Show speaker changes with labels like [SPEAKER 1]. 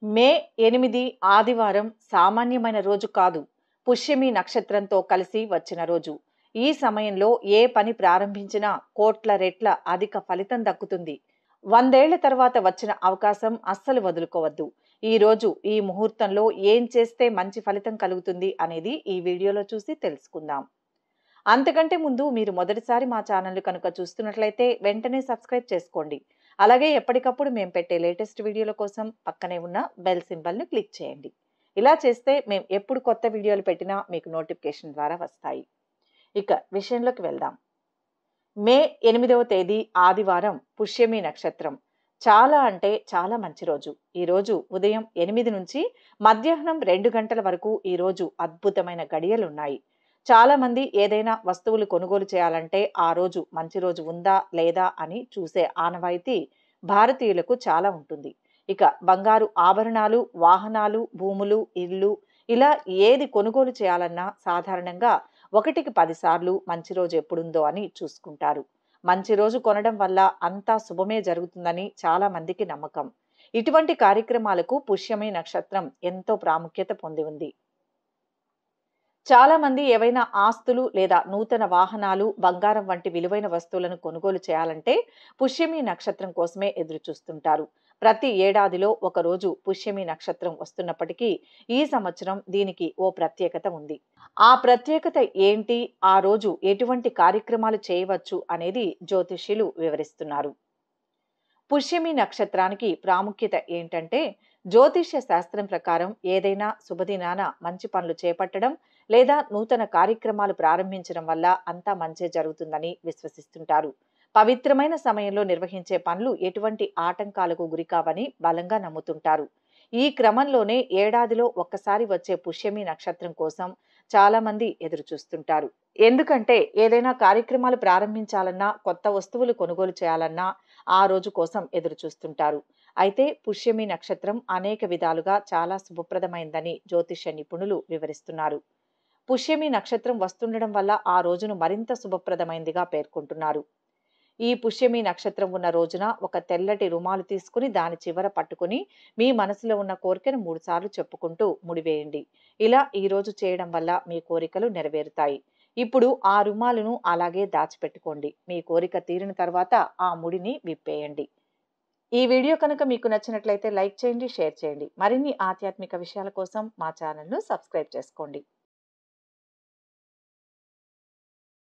[SPEAKER 1] మే ఎనిమిది ఆదివారం సామాన్యమైన రోజు కాదు పుష్యమి నక్షత్రంతో కలిసి వచ్చిన రోజు ఈ సమయంలో ఏ పని ప్రారంభించినా కోట్ల రెట్ల అధిక ఫలితం దక్కుతుంది వందేళ్ల తర్వాత వచ్చిన అవకాశం అస్సలు వదులుకోవద్దు ఈ రోజు ఈ ముహూర్తంలో ఏం చేస్తే మంచి ఫలితం కలుగుతుంది అనేది ఈ వీడియోలో చూసి తెలుసుకుందాం అంతకంటే ముందు మీరు మొదటిసారి మా ఛానల్ కనుక చూస్తున్నట్లయితే వెంటనే సబ్స్క్రైబ్ చేసుకోండి అలాగే ఎప్పటికప్పుడు మేము పెట్టే లేటెస్ట్ వీడియోల కోసం పక్కనే ఉన్న బెల్ సింబల్ను క్లిక్ చేయండి ఇలా చేస్తే మేము ఎప్పుడు కొత్త వీడియోలు పెట్టినా మీకు నోటిఫికేషన్ ద్వారా వస్తాయి ఇక విషయంలోకి వెళ్దాం మే ఎనిమిదవ తేదీ ఆదివారం పుష్యమి నక్షత్రం చాలా అంటే చాలా మంచి రోజు ఈ రోజు ఉదయం ఎనిమిది నుంచి మధ్యాహ్నం రెండు గంటల వరకు ఈ రోజు అద్భుతమైన గడియలున్నాయి చాలా మంది ఏదైనా వస్తువులు కొనుగోలు చేయాలంటే ఆ రోజు మంచి రోజు ఉందా లేదా అని చూసే ఆనవాయితీ భారతీయులకు చాలా ఉంటుంది ఇక బంగారు ఆభరణాలు వాహనాలు భూములు ఇల్లు ఇలా ఏది కొనుగోలు చేయాలన్నా సాధారణంగా ఒకటికి పదిసార్లు మంచి రోజు ఎప్పుడుందో అని చూసుకుంటారు మంచి రోజు కొనడం వల్ల అంతా శుభమే జరుగుతుందని చాలా మందికి నమ్మకం ఇటువంటి కార్యక్రమాలకు పుష్యమి నక్షత్రం ఎంతో ప్రాముఖ్యత పొంది ఉంది చాలా మంది ఏవైనా ఆస్తులు లేదా నూతన వాహనాలు బంగారం వంటి విలువైన వస్తువులను కొనుగోలు చేయాలంటే పుష్యమి నక్షత్రం కోసమే ఎదురు చూస్తుంటారు ప్రతి ఏడాదిలో ఒక రోజు పుష్యమి నక్షత్రం వస్తున్నప్పటికీ ఈ సంవత్సరం దీనికి ఓ ప్రత్యేకత ఉంది ఆ ప్రత్యేకత ఏంటి ఆ రోజు ఎటువంటి కార్యక్రమాలు చేయవచ్చు అనేది జ్యోతిష్యులు వివరిస్తున్నారు పుష్యమి నక్షత్రానికి ప్రాముఖ్యత ఏంటంటే జ్యోతిష్య శాస్త్రం ప్రకారం ఏదైనా శుభదినాన మంచి పనులు చేపట్టడం లేదా నూతన కార్యక్రమాలు ప్రారంభించడం వల్ల అంతా మంచే జరుగుతుందని విశ్వసిస్తుంటారు పవిత్రమైన సమయంలో నిర్వహించే పనులు ఎటువంటి ఆటంకాలకు గురికావని బలంగా నమ్ముతుంటారు ఈ క్రమంలోనే ఏడాదిలో ఒక్కసారి వచ్చే పుష్యమి నక్షత్రం కోసం చాలా మంది ఎదురు చూస్తుంటారు ఎందుకంటే ఏదైనా కార్యక్రమాలు ప్రారంభించాలన్నా కొత్త వస్తువులు కొనుగోలు చేయాలన్నా ఆ రోజు కోసం ఎదురు చూస్తుంటారు అయితే పుష్యమి నక్షత్రం అనేక విధాలుగా చాలా శుభప్రదమైందని జ్యోతిష నిపుణులు వివరిస్తున్నారు పుష్యమి నక్షత్రం వస్తుండడం వల్ల ఆ రోజును మరింత శుభప్రదమైందిగా పేర్కొంటున్నారు ఈ పుష్యమి నక్షత్రం ఉన్న రోజున ఒక తెల్లటి రుమాలు తీసుకుని దాని చివర పట్టుకుని మీ మనసులో ఉన్న కోరికను మూడుసార్లు చెప్పుకుంటూ ముడివేయండి ఇలా ఈ రోజు చేయడం వల్ల మీ కోరికలు నెరవేరుతాయి ఇప్పుడు ఆ రుమాలును అలాగే దాచిపెట్టుకోండి మీ కోరిక తీరిన తర్వాత ఆ ముడిని విప్పేయండి ఈ వీడియో కనుక మీకు నచ్చినట్లయితే లైక్ చేయండి షేర్ చేయండి మరిన్ని ఆధ్యాత్మిక విషయాల కోసం మా ఛానల్ను సబ్స్క్రైబ్ చేసుకోండి